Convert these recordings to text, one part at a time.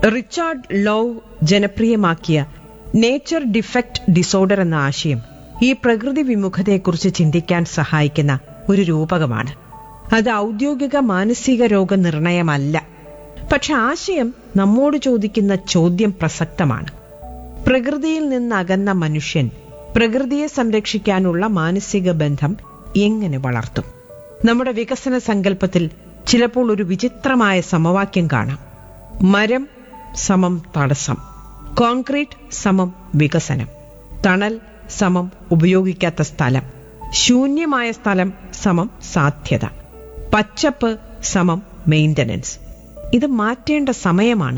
Richard Louv ജനപ്രിയമാക്കിയ nature defect disorder എന്ന ആശയം ഈ പ്രകൃതി വിമുഖതയെക്കുറിച്ച് ചിന്തിക്കാൻ സഹായിക്കുന്ന ഒരു രൂപകമാണ് അത് ഔദ്യോഗിക മാനസിക രോഗ നിർണയമല്ല പക്ഷെ ആശയം നമ്മോട് ചോദിക്കുന്ന ചോദ്യം പ്രസക്തമാണ് പ്രകൃതിയിൽ നിന്നകന്ന മനുഷ്യൻ പ്രകൃതിയെ സംരക്ഷിക്കാനുള്ള മാനസിക ബന്ധം എങ്ങനെ വളർത്തും നമ്മുടെ വികസന സങ്കല്പത്തിൽ ചിലപ്പോൾ ഒരു വിചിത്രമായ സമവാക്യം കാണാം മരം സമം തടസ്സം കോൺക്രീറ്റ് സമം വികസനം തണൽ സമം ഉപയോഗിക്കാത്ത സ്ഥലം ശൂന്യമായ സ്ഥലം സമം സാധ്യത പച്ചപ്പ് സമം മെയിന്റനൻസ് ഇത് മാറ്റേണ്ട സമയമാണ്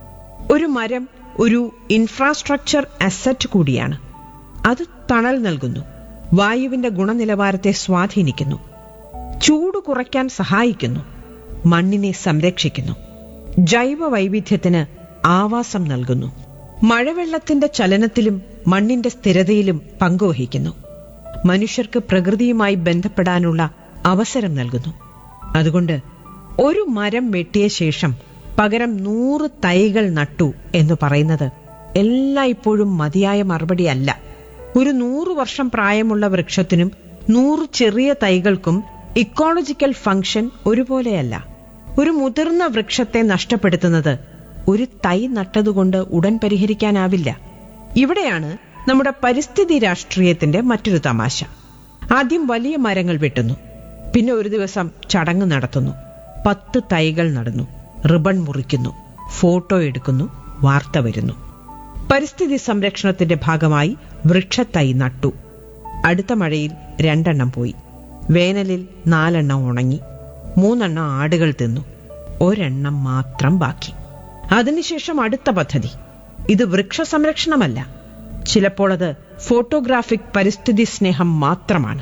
ഒരു മരം ഒരു ഇൻഫ്രാസ്ട്രക്ചർ അസറ്റ് കൂടിയാണ് അത് തണൽ നൽകുന്നു വായുവിന്റെ ഗുണനിലവാരത്തെ സ്വാധീനിക്കുന്നു ചൂട് കുറയ്ക്കാൻ സഹായിക്കുന്നു മണ്ണിനെ സംരക്ഷിക്കുന്നു ജൈവ വൈവിധ്യത്തിന് ആവാസം നൽകുന്നു മഴവെള്ളത്തിന്റെ ചലനത്തിലും മണ്ണിന്റെ സ്ഥിരതയിലും പങ്കുവഹിക്കുന്നു മനുഷ്യർക്ക് പ്രകൃതിയുമായി ബന്ധപ്പെടാനുള്ള അവസരം നൽകുന്നു അതുകൊണ്ട് ഒരു മരം വെട്ടിയ ശേഷം പകരം നൂറ് തൈകൾ നട്ടു എന്ന് പറയുന്നത് എല്ലായ്പ്പോഴും മതിയായ മറുപടിയല്ല ഒരു നൂറു വർഷം പ്രായമുള്ള വൃക്ഷത്തിനും നൂറ് ചെറിയ തൈകൾക്കും ഇക്കോളജിക്കൽ ഫംഗ്ഷൻ ഒരുപോലെയല്ല ഒരു മുതിർന്ന വൃക്ഷത്തെ നഷ്ടപ്പെടുത്തുന്നത് ഒരു തൈ നട്ടതുകൊണ്ട് ഉടൻ പരിഹരിക്കാനാവില്ല ഇവിടെയാണ് നമ്മുടെ പരിസ്ഥിതി രാഷ്ട്രീയത്തിന്റെ മറ്റൊരു തമാശ ആദ്യം വലിയ മരങ്ങൾ വെട്ടുന്നു പിന്നെ ഒരു ദിവസം ചടങ്ങ് നടത്തുന്നു പത്ത് തൈകൾ നടന്നു റിബൺ മുറിക്കുന്നു ഫോട്ടോ എടുക്കുന്നു വാർത്ത വരുന്നു പരിസ്ഥിതി സംരക്ഷണത്തിന്റെ ഭാഗമായി വൃക്ഷത്തൈ നട്ടു അടുത്ത മഴയിൽ രണ്ടെണ്ണം പോയി വേനലിൽ നാലെണ്ണം ഉണങ്ങി മൂന്നെണ്ണം ആടുകൾ തിന്നു ഒരെണ്ണം മാത്രം ബാക്കി അതിനുശേഷം അടുത്ത പദ്ധതി ഇത് വൃക്ഷ സംരക്ഷണമല്ല ചിലപ്പോൾ അത് ഫോട്ടോഗ്രാഫിക് പരിസ്ഥിതി സ്നേഹം മാത്രമാണ്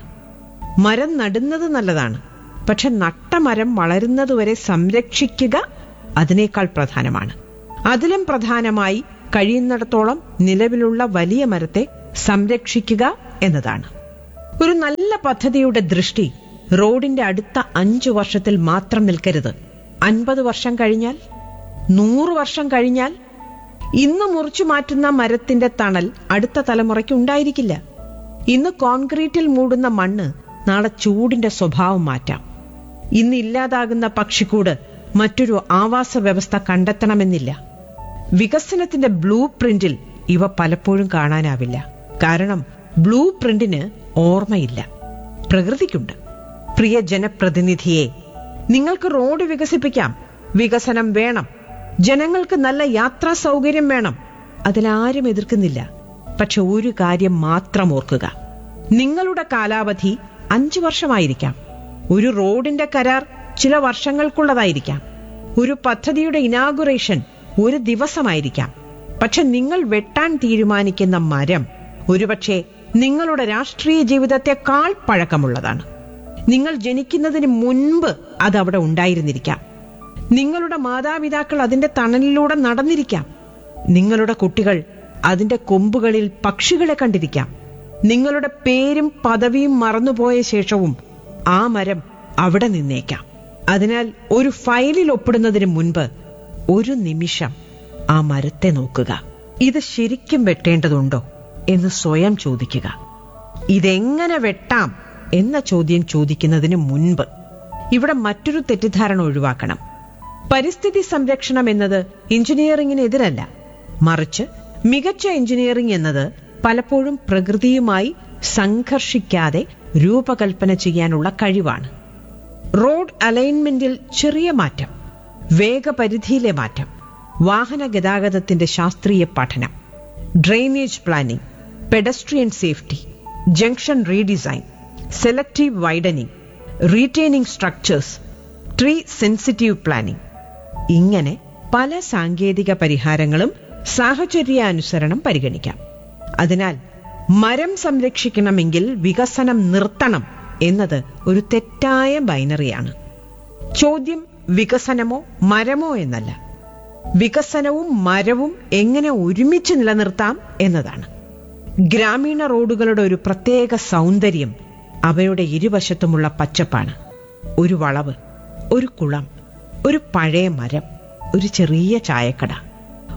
മരം നടുന്നത് നല്ലതാണ് പക്ഷെ നട്ട മരം വളരുന്നതുവരെ സംരക്ഷിക്കുക അതിനേക്കാൾ പ്രധാനമാണ് അതിലും പ്രധാനമായി കഴിയുന്നിടത്തോളം നിലവിലുള്ള വലിയ മരത്തെ സംരക്ഷിക്കുക എന്നതാണ് ഒരു നല്ല പദ്ധതിയുടെ ദൃഷ്ടി റോഡിന്റെ അടുത്ത അഞ്ചു വർഷത്തിൽ മാത്രം നിൽക്കരുത് അൻപത് വർഷം കഴിഞ്ഞാൽ നൂറ് വർഷം കഴിഞ്ഞാൽ ഇന്ന് മുറിച്ചു മാറ്റുന്ന മരത്തിന്റെ തണൽ അടുത്ത തലമുറയ്ക്ക് ഉണ്ടായിരിക്കില്ല ഇന്ന് കോൺക്രീറ്റിൽ മൂടുന്ന മണ്ണ് നാളെ ചൂടിന്റെ സ്വഭാവം മാറ്റാം ഇന്ന് ഇല്ലാതാകുന്ന പക്ഷിക്കൂട് മറ്റൊരു ആവാസ വ്യവസ്ഥ കണ്ടെത്തണമെന്നില്ല വികസനത്തിന്റെ ബ്ലൂ പ്രിന്റിൽ ഇവ പലപ്പോഴും കാണാനാവില്ല കാരണം ബ്ലൂ പ്രിന്റിന് ഓർമ്മയില്ല പ്രകൃതിക്കുണ്ട് പ്രിയ ജനപ്രതിനിധിയെ നിങ്ങൾക്ക് റോഡ് വികസിപ്പിക്കാം വികസനം വേണം ജനങ്ങൾക്ക് നല്ല യാത്രാ സൗകര്യം വേണം അതിലാരും എതിർക്കുന്നില്ല പക്ഷെ ഒരു കാര്യം മാത്രം ഓർക്കുക നിങ്ങളുടെ കാലാവധി അഞ്ചു വർഷമായിരിക്കാം ഒരു റോഡിന്റെ കരാർ ചില വർഷങ്ങൾക്കുള്ളതായിരിക്കാം ഒരു പദ്ധതിയുടെ ഇനാഗുറേഷൻ ഒരു ദിവസമായിരിക്കാം പക്ഷെ നിങ്ങൾ വെട്ടാൻ തീരുമാനിക്കുന്ന മരം ഒരുപക്ഷെ നിങ്ങളുടെ രാഷ്ട്രീയ ജീവിതത്തെക്കാൾ പഴക്കമുള്ളതാണ് നിങ്ങൾ ജനിക്കുന്നതിന് മുൻപ് അത് അവിടെ ഉണ്ടായിരുന്നിരിക്കാം നിങ്ങളുടെ മാതാപിതാക്കൾ അതിന്റെ തണലിലൂടെ നടന്നിരിക്കാം നിങ്ങളുടെ കുട്ടികൾ അതിന്റെ കൊമ്പുകളിൽ പക്ഷികളെ കണ്ടിരിക്കാം നിങ്ങളുടെ പേരും പദവിയും മറന്നുപോയ ശേഷവും ആ മരം അവിടെ നിന്നേക്കാം അതിനാൽ ഒരു ഫയലിൽ ഒപ്പിടുന്നതിന് മുൻപ് ഒരു നിമിഷം ആ മരത്തെ നോക്കുക ഇത് ശരിക്കും വെട്ടേണ്ടതുണ്ടോ എന്ന് സ്വയം ചോദിക്കുക ഇതെങ്ങനെ വെട്ടാം എന്ന ചോദ്യം ചോദിക്കുന്നതിന് മുൻപ് ഇവിടെ മറ്റൊരു തെറ്റിദ്ധാരണ ഒഴിവാക്കണം പരിസ്ഥിതി സംരക്ഷണം എന്നത് എഞ്ചിനീയറിംഗിനെതിരല്ല മറിച്ച് മികച്ച എഞ്ചിനീയറിംഗ് എന്നത് പലപ്പോഴും പ്രകൃതിയുമായി സംഘർഷിക്കാതെ രൂപകൽപ്പന ചെയ്യാനുള്ള കഴിവാണ് റോഡ് അലൈൻമെന്റിൽ ചെറിയ മാറ്റം വേഗപരിധിയിലെ മാറ്റം വാഹന ഗതാഗതത്തിന്റെ ശാസ്ത്രീയ പഠനം drainage planning pedestrian safety junction redesign selective widening retaining structures tree sensitive planning ഇങ്ങനെ പല സാങ്കേതിക പരിഹാരങ്ങളും സാഹചര്യാനുസരണം പരിഗണിക്കാം അതിനാൽ മരം സംരക്ഷിക്കണമെങ്കിൽ വികസനം നിർത്തണം എന്നത് ഒരു തെറ്റായ ബൈനറിയാണ് ചോദ്യം വികസനമോ മരമോ എന്നല്ല വികസനവും മരവും എങ്ങനെ ഒരുമിച്ച് നിലനിർത്താം എന്നതാണ് ഗ്രാമീണ റോഡുകളുടെ ഒരു പ്രത്യേക സൗന്ദര്യം അവയുടെ ഇരുവശത്തുമുള്ള പച്ചപ്പാണ് ഒരു വളവ് ഒരു കുളം ഒരു പഴയ മരം ഒരു ചെറിയ ചായക്കട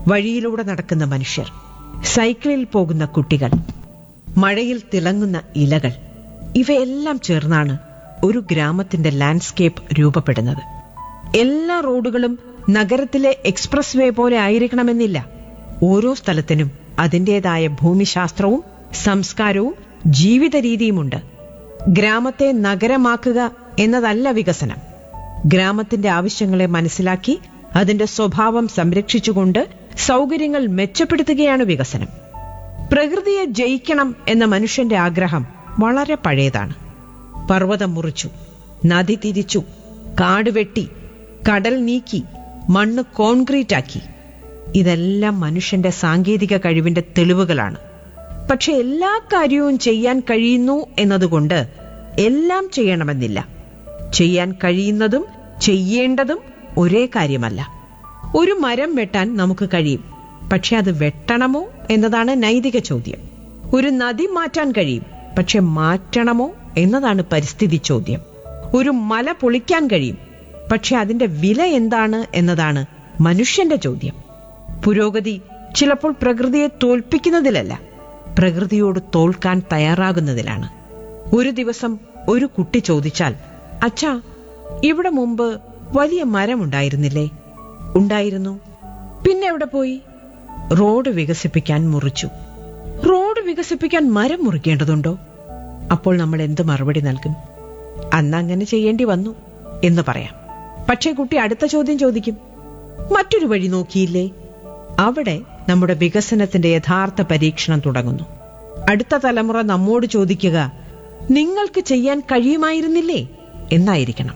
വഴിയിലൂടെ നടക്കുന്ന മനുഷ്യർ സൈക്കിളിൽ പോകുന്ന കുട്ടികൾ മഴയിൽ തിളങ്ങുന്ന ഇലകൾ ഇവയെല്ലാം ചേർന്നാണ് ഒരു ഗ്രാമത്തിന്റെ ലാൻഡ്സ്കേപ്പ് രൂപപ്പെടുന്നത് എല്ലാ റോഡുകളും നഗരത്തിലെ എക്സ്പ്രസ് വേ പോലെ ആയിരിക്കണമെന്നില്ല ഓരോ സ്ഥലത്തിനും അതിൻ്റെതായ ഭൂമിശാസ്ത്രവും സംസ്കാരവും ജീവിത രീതിയുമുണ്ട് ഗ്രാമത്തെ നഗരമാക്കുക എന്നതല്ല വികസനം ഗ്രാമത്തിന്റെ ആവശ്യങ്ങളെ മനസ്സിലാക്കി അതിന്റെ സ്വഭാവം സംരക്ഷിച്ചുകൊണ്ട് സൗകര്യങ്ങൾ മെച്ചപ്പെടുത്തുകയാണ് വികസനം പ്രകൃതിയെ ജയിക്കണം എന്ന മനുഷ്യന്റെ ആഗ്രഹം വളരെ പഴയതാണ് പർവ്വതം മുറിച്ചു നദി തിരിച്ചു കാട് വെട്ടി കടൽ നീക്കി മണ്ണ് കോൺക്രീറ്റ് ആക്കി ഇതെല്ലാം മനുഷ്യന്റെ സാങ്കേതിക കഴിവിന്റെ തെളിവുകളാണ് പക്ഷെ എല്ലാ കാര്യവും ചെയ്യാൻ കഴിയുന്നു എന്നതുകൊണ്ട് എല്ലാം ചെയ്യണമെന്നില്ല ചെയ്യാൻ കഴിയുന്നതും ചെയ്യേണ്ടതും ഒരേ കാര്യമല്ല ഒരു മരം വെട്ടാൻ നമുക്ക് കഴിയും പക്ഷെ അത് വെട്ടണമോ എന്നതാണ് നൈതിക ചോദ്യം ഒരു നദി മാറ്റാൻ കഴിയും പക്ഷെ മാറ്റണമോ എന്നതാണ് പരിസ്ഥിതി ചോദ്യം ഒരു മല പൊളിക്കാൻ കഴിയും പക്ഷെ അതിന്റെ വില എന്താണ് എന്നതാണ് മനുഷ്യന്റെ ചോദ്യം പുരോഗതി ചിലപ്പോൾ പ്രകൃതിയെ തോൽപ്പിക്കുന്നതിലല്ല പ്രകൃതിയോട് തോൽക്കാൻ തയ്യാറാകുന്നതിലാണ് ഒരു ദിവസം ഒരു കുട്ടി ചോദിച്ചാൽ അച്ഛാ ഇവിടെ മുമ്പ് വലിയ മരമുണ്ടായിരുന്നില്ലേ ഉണ്ടായിരുന്നു പിന്നെ എവിടെ പോയി റോഡ് വികസിപ്പിക്കാൻ മുറിച്ചു റോഡ് വികസിപ്പിക്കാൻ മരം മുറിക്കേണ്ടതുണ്ടോ അപ്പോൾ നമ്മൾ എന്ത് മറുപടി നൽകും അന്ന് അങ്ങനെ ചെയ്യേണ്ടി വന്നു എന്ന് പറയാം പക്ഷേ കുട്ടി അടുത്ത ചോദ്യം ചോദിക്കും മറ്റൊരു വഴി നോക്കിയില്ലേ അവിടെ നമ്മുടെ വികസനത്തിന്റെ യഥാർത്ഥ പരീക്ഷണം തുടങ്ങുന്നു അടുത്ത തലമുറ നമ്മോട് ചോദിക്കുക നിങ്ങൾക്ക് ചെയ്യാൻ കഴിയുമായിരുന്നില്ലേ എന്നായിരിക്കണം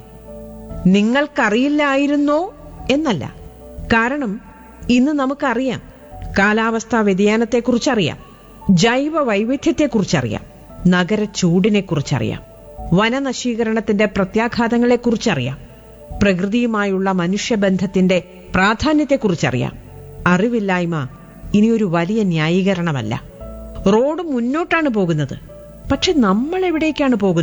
നിങ്ങൾക്കറിയില്ലായിരുന്നോ എന്നല്ല കാരണം ഇന്ന് നമുക്കറിയാം കാലാവസ്ഥാ വ്യതിയാനത്തെക്കുറിച്ചറിയാം ജൈവ വൈവിധ്യത്തെക്കുറിച്ചറിയാം നഗര ചൂടിനെക്കുറിച്ചറിയാം വനനശീകരണത്തിന്റെ പ്രത്യാഘാതങ്ങളെക്കുറിച്ചറിയാം പ്രകൃതിയുമായുള്ള മനുഷ്യബന്ധത്തിന്റെ പ്രാധാന്യത്തെക്കുറിച്ചറിയാം അറിവില്ലായ്മ ഇനിയൊരു വലിയ ന്യായീകരണമല്ല റോഡ് മുന്നോട്ടാണ് പോകുന്നത് പക്ഷെ നമ്മൾ എവിടേക്കാണ് പോകുന്നത്